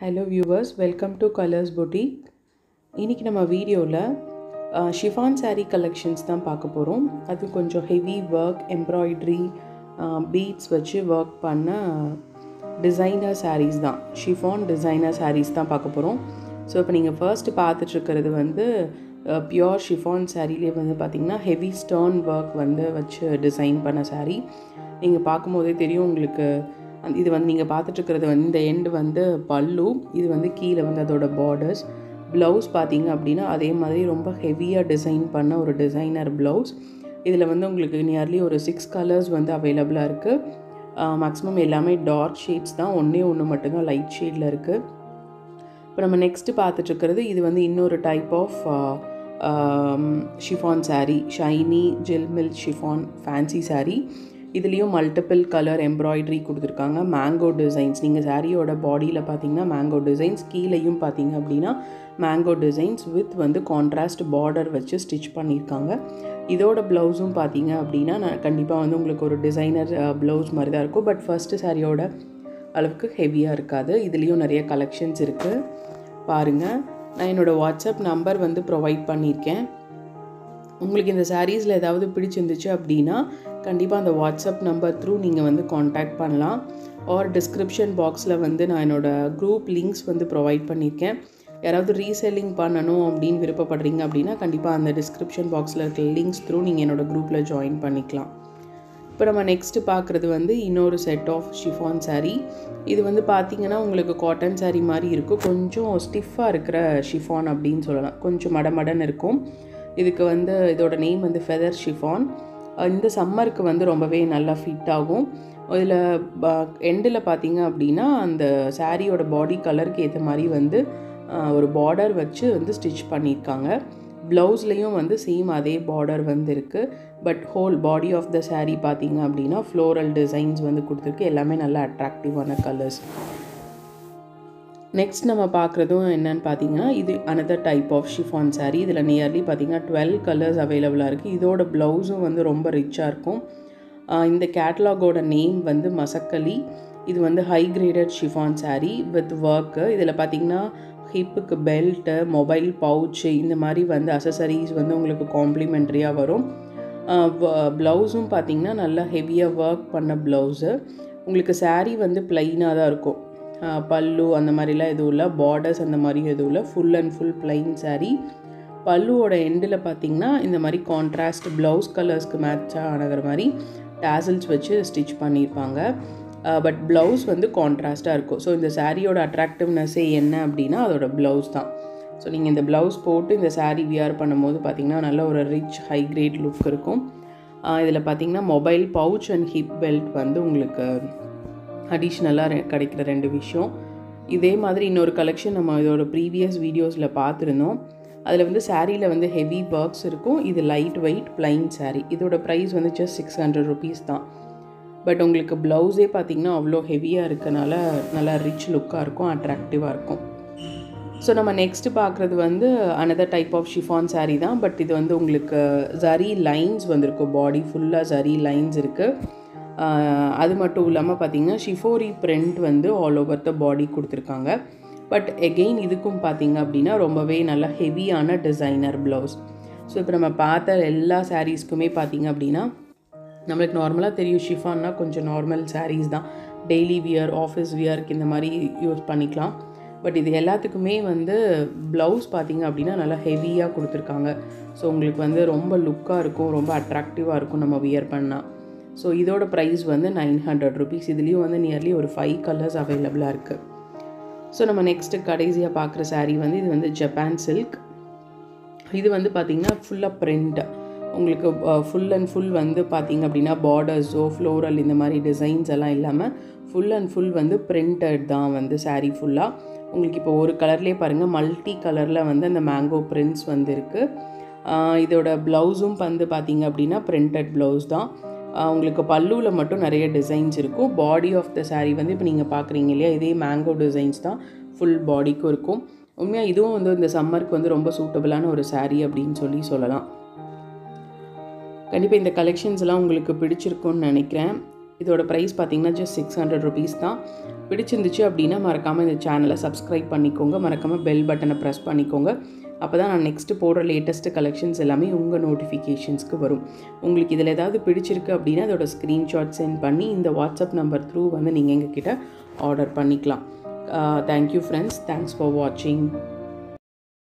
hello viewers welcome to colours boutique இன்றைக்கி நம்ம வீடியோவில் ஷிஃபான் saree கலெக்ஷன்ஸ் தான் பார்க்க போகிறோம் அது கொஞ்சம் ஹெவி ஒர்க் எம்ப்ராய்ட்ரி பீட்ஸ் வச்சு ஒர்க் பண்ண டிசைனர் sarees தான் ஷிஃபான் டிசைனர் sarees தான் பார்க்க போகிறோம் ஸோ இப்போ நீங்கள் ஃபர்ஸ்ட் பார்த்துட்ருக்கிறது வந்து பியோர் ஷிஃபான் சாரீலேயே வந்து பார்த்திங்கன்னா ஹெவி ஸ்டர்ன் ஒர்க் வந்து வச்சு டிசைன் பண்ண saree நீங்கள் பார்க்கும்போதே தெரியும் உங்களுக்கு அந்த இது வந்து நீங்கள் பார்த்துட்ருக்கிறது வந்து இந்த எண்டு வந்து பல்லு இது வந்து கீழே வந்து அதோட பார்டர்ஸ் ப்ளவுஸ் பார்த்தீங்க அப்படின்னா அதே மாதிரி ரொம்ப ஹெவியாக டிசைன் பண்ண ஒரு டிசைனர் ப்ளவுஸ் இதில் வந்து உங்களுக்கு நியர்லி ஒரு சிக்ஸ் கலர்ஸ் வந்து அவைலபிளாக இருக்குது மேக்ஸிமம் எல்லாமே டார்க் ஷேட்ஸ் தான் ஒன்றே ஒன்று மட்டும்தான் லைட் ஷேடில் இருக்குது இப்போ நம்ம நெக்ஸ்ட்டு பார்த்துட்ருக்கிறது இது வந்து இன்னொரு type of chiffon saree shiny gel milk chiffon fancy saree இதுலேயும் மல்டிபிள் கலர் எம்ப்ராய்டரி கொடுத்துருக்காங்க மேங்கோ டிசைன்ஸ் நீங்கள் சாரியோட பாடியில் பார்த்தீங்கன்னா மேங்கோ டிசைன்ஸ் கீழேயும் பார்த்தீங்க அப்படின்னா மேங்கோ டிசைன்ஸ் வித் வந்து கான்ட்ராஸ்ட் பார்டர் வச்சு ஸ்டிச் பண்ணியிருக்காங்க இதோட ப்ளவுஸும் பார்த்தீங்க அப்படின்னா நான் கண்டிப்பாக வந்து உங்களுக்கு ஒரு டிசைனர் ப்ளவுஸ் மாதிரி தான் இருக்கும் பட் ஃபஸ்ட்டு சாரியோட அளவுக்கு ஹெவியாக இருக்காது இதுலேயும் நிறைய கலெக்ஷன்ஸ் இருக்குது பாருங்கள் நான் என்னோடய வாட்ஸ்அப் நம்பர் வந்து ப்ரொவைட் பண்ணியிருக்கேன் உங்களுக்கு இந்த சாரீஸில் ஏதாவது பிடிச்சிருந்துச்சு அப்படின்னா கண்டிப்பாக அந்த வாட்ஸ்அப் நம்பர் த்ரூ நீங்கள் வந்து காண்டாக்ட் பண்ணலாம் ஆர் டிஸ்கிரிப்ஷன் பாக்ஸில் வந்து நான் என்னோடய குரூப் லிங்க்ஸ் வந்து ப்ரொவைட் பண்ணியிருக்கேன் யாராவது ரீசெல்லிங் பண்ணணும் அப்படின்னு விருப்பப்படுறீங்க அப்படின்னா கண்டிப்பாக அந்த டிஸ்கிரிப்ஷன் பாக்ஸில் இருக்க லிங்க்ஸ் த்ரூ நீங்கள் என்னோடய குரூப்பில் ஜாயின் பண்ணிக்கலாம் இப்போ நம்ம நெக்ஸ்ட்டு பார்க்குறது வந்து இன்னொரு செட் ஆஃப் ஷிஃபான் saree இது வந்து பார்த்திங்கன்னா உங்களுக்கு காட்டன் saree மாதிரி இருக்கும் கொஞ்சம் ஸ்டிஃபாக இருக்கிற ஷிஃபான் அப்படின்னு சொல்லலாம் கொஞ்சம் மடமடன்னு இருக்கும் இதுக்கு வந்து இதோட நேம் வந்து ஃபெதர் ஷிஃபான் இந்த சம்மருக்கு வந்து ரொம்பவே நல்லா ஃபிட் ஆகும் இதில் எண்டில் பார்த்தீங்க அப்படின்னா அந்த சாரியோட பாடி கலருக்கு ஏற்ற மாதிரி வந்து ஒரு பார்டர் வச்சு வந்து ஸ்டிச் பண்ணியிருக்காங்க ப்ளவுஸ்லேயும் வந்து சேம் அதே பார்டர் வந்து இருக்குது but whole body of the saree பார்த்தீங்க அப்படின்னா ஃப்ளோரல் டிசைன்ஸ் வந்து கொடுத்துருக்கு எல்லாமே நல்ல அட்ராக்டிவான கலர்ஸ் நெக்ஸ்ட் நம்ம பார்க்குறதும் என்னன்னு பார்த்தீங்கன்னா இது another type of chiffon saree இதில் நியர்லி பார்த்தீங்கன்னா டுவெல் கலர்ஸ் அவைலபிளாக இருக்குது இதோட ப்ளவுஸும் வந்து ரொம்ப ரிச்சாக இருக்கும் இந்த கேட்லாகோட நேம் வந்து மசக்கலி இது வந்து high graded chiffon saree with work இதில் பார்த்தீங்கன்னா ஹிப்புக்கு பெல்ட்டு மொபைல் பவுச்சு இந்த மாதிரி வந்து அசசரிஸ் வந்து உங்களுக்கு காம்ப்ளிமெண்ட்ரியாக வரும் ப்ளவுஸும் பார்த்தீங்கன்னா நல்லா ஹெவியாக ஒர்க் பண்ண ப்ளவுஸு உங்களுக்கு saree வந்து ப்ளைனாக தான் இருக்கும் பல்லு அந்த மாதிரிலாம் எதுவும் இல்லை பார்டர்ஸ் அந்த மாதிரி எதுவும் இல்லை full and full plain saree பல்லுவோட எண்டில் பார்த்தீங்கன்னா இந்த மாதிரி கான்ட்ராஸ்ட் ப்ளவுஸ் கலர்ஸ்க்கு மேட்சாக ஆனகிற மாதிரி டேசல்ஸ் வச்சு ஸ்டிச் பண்ணியிருப்பாங்க பட் ப்ளவுஸ் வந்து கான்ட்ராஸ்ட்டாக இருக்கும் ஸோ இந்த சாரியோட அட்ராக்டிவ்னஸ்ஸே என்ன அப்படின்னா அதோட ப்ளவுஸ் தான் ஸோ நீங்கள் இந்த ப்ளவுஸ் போட்டு இந்த சாரீ வியர் பண்ணும்போது பார்த்தீங்கன்னா நல்ல ஒரு ரிச் ஹை கிரேட் லுக் இருக்கும் இதில் பார்த்தீங்கன்னா mobile pouch and hip belt வந்து உங்களுக்கு அடிஷ்னலாக கிடைக்கிற ரெண்டு விஷயம் இதே மாதிரி இன்னொரு கலெக்ஷன் நம்ம இதோட ப்ரீவியஸ் வீடியோஸில் பார்த்துருந்தோம் அதில் வந்து சாரியில் வந்து ஹெவி ஒர்க்ஸ் இருக்கும் இது லைட் வெயிட் பிளைன் சாரீ இதோட ப்ரைஸ் வந்து ஜஸ்ட் சிக்ஸ் ஹண்ட்ரட் ருபீஸ் தான் பட் உங்களுக்கு ப்ளவுஸே பார்த்திங்கன்னா அவ்வளோ ஹெவியாக இருக்கனால நல்லா ரிச் லுக்காக இருக்கும் அட்ராக்டிவாக இருக்கும் ஸோ நம்ம நெக்ஸ்ட்டு பார்க்குறது வந்து another type of chiffon saree தான் பட் இது வந்து உங்களுக்கு ஜரி லைன்ஸ் வந்திருக்கும் பாடி ஃபுல்லாக ஜரி லைன்ஸ் இருக்குது அது மட்டும் இல்லாமல் பார்த்தீங்கன்னா ஷிஃபோரி பிரிண்ட் வந்து ஆல் ஓவர் த பாடி கொடுத்துருக்காங்க பட் எகெயின் இதுக்கும் பார்த்தீங்க அப்படின்னா ரொம்பவே நல்லா ஹெவியான டிசைனர் ப்ளவுஸ் ஸோ இப்போ நம்ம பார்த்த எல்லா சாரீஸ்க்குமே பார்த்தீங்க அப்படின்னா நம்மளுக்கு நார்மலாக தெரியும் ஷிஃபான்னா கொஞ்சம் நார்மல் சாரீஸ் தான் டெய்லி வியர் ஆஃபீஸ் வியர்க்கு இந்த மாதிரி யூஸ் பண்ணிக்கலாம் பட் இது எல்லாத்துக்குமே வந்து ப்ளவுஸ் பார்த்திங்க அப்படின்னா நல்லா ஹெவியாக கொடுத்துருக்காங்க ஸோ உங்களுக்கு வந்து ரொம்ப லுக்காக இருக்கும் ரொம்ப அட்ராக்டிவாக இருக்கும் நம்ம வியர் பண்ணால் ஸோ இதோட ப்ரைஸ் வந்து நைன் ஹண்ட்ரட் ருபீஸ் இதுலேயும் வந்து நியர்லி ஒரு ஃபைவ் கலர்ஸ் அவைலபிளாக இருக்குது ஸோ நம்ம நெக்ஸ்ட்டு கடைசியாக பார்க்குற சாரீ வந்து இது வந்து ஜப்பான் சில்க் இது வந்து பார்த்திங்கன்னா ஃபுல்லாக பிரிண்ட் உங்களுக்கு ஃபுல் அண்ட் ஃபுல் வந்து பார்த்திங்க அப்படின்னா பார்டர்ஸோ ஃப்ளோரல் இந்த மாதிரி டிசைன்ஸ் எல்லாம் இல்லாமல் ஃபுல் அண்ட் ஃபுல் வந்து பிரிண்டட் தான் வந்து சாரீ ஃபுல்லாக உங்களுக்கு இப்போ ஒரு கலர்லேயே பாருங்கள் மல்டி கலரில் வந்து அந்த மேங்கோ பிரிண்ட்ஸ் வந்து இருக்குது இதோட ப்ளவுஸும் வந்து பார்த்திங்க அப்படின்னா பிரிண்டட் ப்ளவுஸ் தான் உங்களுக்கு பல்லுவில் மட்டும் நிறைய டிசைன்ஸ் இருக்கும் பாடி ஆஃப் த சாரீ வந்து இப்போ நீங்கள் பார்க்குறீங்க இல்லையா இதே மேங்கோ டிசைன்ஸ் தான் ஃபுல் பாடிக்கும் இருக்கும் உண்மையாக இதுவும் வந்து இந்த சம்மருக்கு வந்து ரொம்ப சூட்டபிளான ஒரு சாரீ அப்படின்னு சொல்லி சொல்லலாம் கண்டிப்பாக இந்த கலெக்ஷன்ஸ் எல்லாம் உங்களுக்கு பிடிச்சிருக்கும்னு நினைக்கிறேன் இதோட ப்ரைஸ் பார்த்தீங்கன்னா ஜஸ்ட் சிக்ஸ் ஹண்ட்ரட் ருபீஸ் தான் பிடிச்சிருந்துச்சு அப்படின்னா மறக்காமல் இந்த சேனலை சப்ஸ்கிரைப் பண்ணிக்கோங்க மறக்காமல் பெல் பட்டனை ப்ரெஸ் பண்ணிக்கோங்க அப்போ தான் நான் நெக்ஸ்ட்டு போடுற லேட்டஸ்ட்டு கலெக்ஷன்ஸ் எல்லாமே உங்கள் நோட்டிஃபிகேஷன்ஸ்க்கு வரும் உங்களுக்கு இதில் ஏதாவது பிடிச்சிருக்கு அப்படின்னா அதோட ஸ்க்ரீன்ஷாட் சென்ட் பண்ணி இந்த வாட்ஸ்அப் நம்பர் த்ரூ வந்து நீங்கள் எங்ககிட்ட ஆர்டர் பண்ணிக்கலாம் தேங்க்யூ ஃப்ரெண்ட்ஸ் தேங்க்ஸ் ஃபார் வாட்சிங்